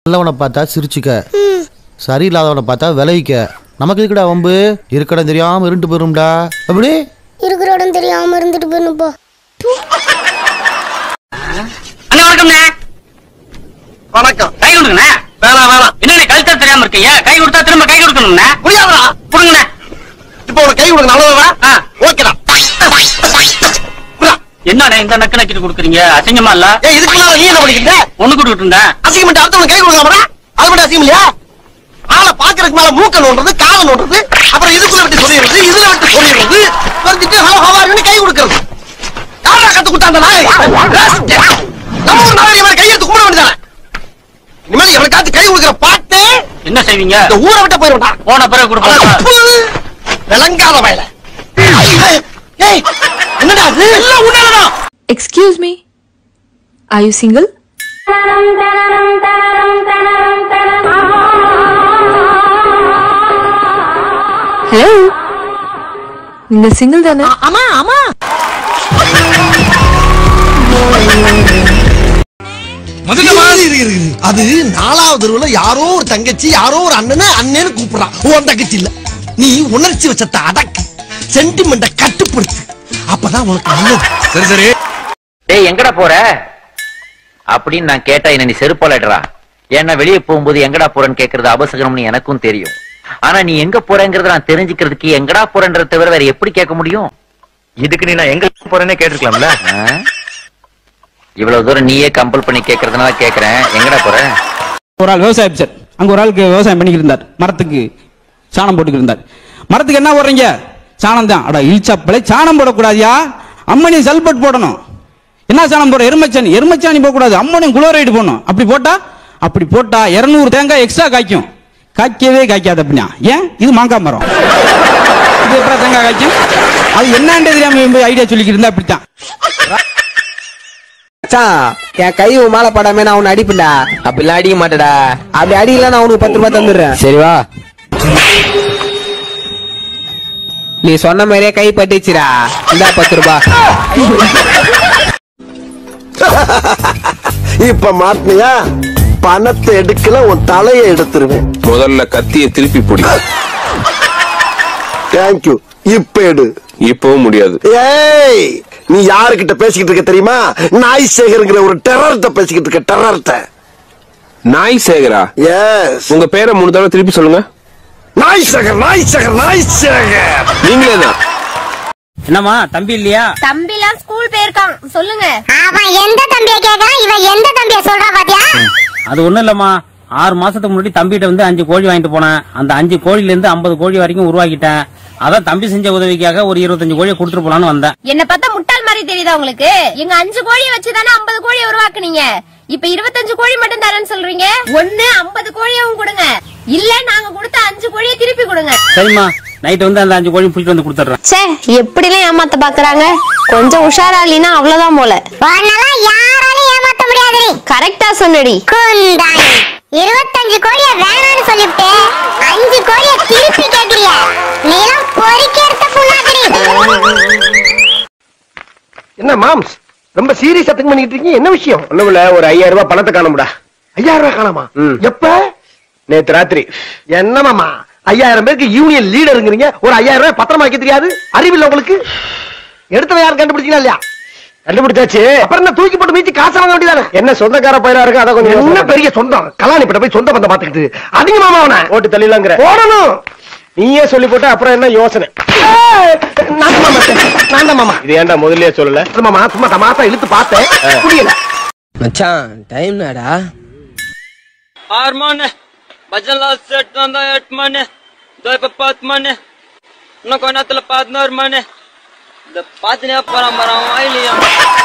நல்லவனை பார்த்தா சிரிச்சுக்க சரியில்லாதவனை பார்த்தா விளைவிக்க நமக்கு இருக்குடா வம்பு இருக்கடம் தெரியாம இருண்டு போயிரும்டா அப்படி இருக்கிற இடம் தெரியாம இருந்துட்டு போயிடும் போ அண்ணா வணக்கம்ண்ணே வணக்கம் கை கொடுங்கண்ணே வேணாம் வேணாம் என்னண்ணே கழுத்தா தெரியாம இருக்கீங்க கை கொடுத்தா திரும்ப கை கொடுக்கணும்ண்ணே முடியாதுடா கொடுங்கண்ணே இப்போ உனக்கு கை கொடுக்க நல்லதா ஆ. ஓகேடா என்னண்ணே இந்த நக்கு நக்கிட்டு கொடுக்குறீங்க அசிங்கமா இல்ல ஏய் இதுக்குள்ள நீ என்ன பண்ணிக்கிட்ட ஒண்ணு கொடுத்துட்டு இருந்தேன் அசிங்கமெண்ட் அடுத்தவங்க கை கொடுக்காமடா அது மட்டும் அசிங்கம் இல்லையா ஆளை பாக்குறதுக்கு மேல மூக்க நோண்டுறது காலை நோண்டுறது அப்புறம் இதுக்குள்ள விட்டு சொல்லிடுறது இதுல விட்டு சொல்லிடுறது வந்துட்டு ஹலோ ஹவாரின்னு கை கொடுக்கறது யாரா கத்து கொடுத்தா அந்த நாய் நம்ம ஒரு நாளைக்கு மேல கையெடுத்து கும்பிட வேண்டியதானே இனிமேல் எவனுக்காச்சும் கை கொடுக்குற பாட்டு என்ன செய்வீங்க இந்த ஊரை விட்ட போயிருவா போன பிறகு கொடுப்போம் விளங்காத வயல ஏய் என்னடா அது எல்லாம் உன்னாலதான் Excuse me. Are you single? Hello. நீங்க சிங்கிள் தானே ஆமா ஆமா இரு, இரு, இரு, இரு. அது நாலாவது தெருவுல யாரோ ஒரு தங்கச்சி யாரோ ஒரு அண்ணனை அண்ணன்னு கூப்பிடுறான் உன் தங்கச்சி இல்ல நீ உணர்ச்சி வச்சத்தை அடக்கு சென்டிமெண்ட கட்டுப்படுத்து அப்பதான் உனக்கு நல்லது சரி சரி டேய் எங்கடா போற அப்படின்னு நான் கேட்டா என்ன நீ செருப்பாலடுறா ஏன்னா வெளியே போகும்போது எங்கடா போறேன்னு கேக்குறது அபசகனம்னு எனக்கும் தெரியும் ஆனா நீ எங்க போறேங்கிறத நான் தெரிஞ்சுக்கிறதுக்கு எங்கடா போறேன்றத தவிர வேற எப்படி கேட்க முடியும் இதுக்கு நீ நான் எங்க போறேன்னே கேட்டிருக்கலாம்ல ஆ? இவ்வளவு தூரம் நீயே கம்பல் பண்ணி கேக்குறதுனால கேக்குறேன் எங்கடா போற ஒரு ஆள் விவசாய ஆஃபீஸர் அங்க ஒரு ஆளுக்கு விவசாயம் பண்ணிக்கிட்டு இருந்தார் மரத்துக்கு சாணம் போட்டுக்கிட்டு இருந்தார் மரத்துக்கு என்ன போடுறீங்க சாணம் தான் அட இழிச்சாப்பலை சாணம் போடக்கூடாதியா அம்மனி சல்பட் போடணும் என்ன சாணம் போட எருமச்சாணி எருமச்சாணி போடக்கூடாது அம்மனியும் குளோரைடு போடணும் அப்படி போட்டா அப்படி போட்டா இருநூறு தேங்காய் எக்ஸ்ட்ரா காய்க்கும் காய்க்கவே காய்க்காது அப்படின்னா ஏன் இது மாங்காய் மரம் இது எப்படா தேங்காய் காய்க்கும் அது என்னன்னு தெரியாம ஐடியா சொல்லிக்கிட்டு இருந்தா அப்படித்தான் என் கை உன் மேல படாம நான் உன்னை அடிப்பேன்டா அப்படிலாம் அடிக்க மாட்டடா அப்படி அடிக்கல நான் உனக்கு பத்து ரூபாய் தந்துடுறேன் சரி வா நீ சொன்ன மாதிரியே கை பட்டுச்சுடா இந்தா பத்து ரூபாய் இப்ப மாட்டினியா பணத்தை எடுக்கல உன் தலையை எடுத்துருவேன் முதல்ல கத்திய திருப்பி பிடி தேங்க்யூ இப்ப எடு இப்பவும் முடியாது ஏய் நீ யாருகிட்ட பேசிக்கிட்டு இருக்க தெரியுமா நாய் சேகருங்கிற ஒரு டெரர்ட்ட பேசிக்கிட்டு இருக்க டெரர்ட்ட நாய் சேகரா எஸ் உங்க பேரை மூணு தடவை திருப்பி சொல்லுங்க நாய் சேகர் நாய் சேகர் நாய் சேகர் நீங்களே தான் என்னம்மா தம்பி இல்லையா தம்பிலாம் ஸ்கூல் போயிருக்கான் சொல்லுங்க அவன் எந்த தம்பிய கேக்குறான் இவன் எந்த தம்பிய சொல்றா பாத்தியா அது ஒண்ணும் இல்லம்மா ஆறு மாசத்துக்கு முன்னாடி தம்பிகிட்ட வந்து அஞ்சு கோழி வாங்கிட்டு போனேன் அந்த அஞ்சு கோழில இருந்து ஐம்பது கோழி வரைக்கும் உருவாக்கிட்டேன் அதான் தம்பி செஞ்ச உதவிக்காக ஒரு இருபத்தஞ்சு கோழியை கொடுத்துட்டு போலான்னு வந்தேன் என்ன பார்த்தா முட்டாள் மாதிரி தெரியுதா உங்களுக்கு எங்க அஞ்சு கோழியை வச்சுதானே ஐம்பது கோழியை உருவாக்குனீங்க இப்ப இருபத்தஞ்சு கோழி மட்டும் தரேன்னு சொல்றீங்க ஒண்ணு ஐம்பது கோழியவும் கொடுங்க இல்ல நாங்க கொடுத்த அஞ்சு கோழியை திருப்பி கொடுங்க சரிம்மா நைட் வந்து அந்த அஞ்சு கோழி பிடிச்சிட்டு வந்து கொடுத்துட்றேன் சே எப்படிலாம் ஏமாத்த பாக்குறாங்க கொஞ்சம் உஷாரா இல்லைன்னா அவ்வளவுதான் போல யாராலும் ஏமாத்த முடியாது கரெக்டா சொன்னடி இருபத்தஞ்சு கோழிய வேணாம்னு சொல்லிவிட்டு அஞ்சு கோழிய திருப்பி கேக்குறியா நீலாம் பொறுக்கி எடுத்த புண்ணாக்கடி என்ன மாம்ஸ் ரொம்ப சீரியஸ் அட்டென்ட் பண்ணிட்டு இருக்கீங்க என்ன விஷயம் ஒண்ணுமில்ல ஒரு ஐயாயிரம் ரூபாய் பணத்தை காணும்டா ஐயாயிரம் ரூபாய் காணாமா ம். எப்ப நேத்து ராத்திரி என்ன மாமா ஐயாயிரம் பேருக்கு யூனியன் லீடருங்கிறீங்க ஒரு ஐயாயிரம் ரூபாய் பத்திரமா வைக்க தெரியாது அறிவில்லை உங்களுக்கு எடுத்தவன் யாரும் கண்டுபிடிச்சீங்களா இல்லையா கண்டுபிடிச்சாச்சு அப்புறம் என்ன தூக்கி போட்டு மீச்சு காசு வாங்க வேண்டியதானே என்ன சொந்தக்கார பயிரா இருக்கு அதை கொஞ்சம் என்ன யோசனை பண்ணு. பெரிய சொந்தம் கலாணி கிட்ட போய் சொந்த பந்தம் பாத்துக்கிட்டு அதிக மாமா அவனை ஓட்டு தள்ளிலாங்கிற போடணும் நீயே சொல்லி போட்ட அப்புறம் என்ன யோசனை ஏய், நான் தான் மாமா நான் தான் மாமா இது ஏன்டா முதல்லயே சொல்லல இல்ல மாமா சும்மா தமாசா இழுத்து பார்த்தேன் புரியல மச்சான் டைம் நாடா ஆறு மணி பஜன் லாஸ்ட் செட் வந்தா எட்டு மணி இதோ இப்ப பத்து மணி இன்னும் கொஞ்ச நேரத்துல பதினோரு மணி இந்த பாத்தினியா போறான் போறான் இல்லையா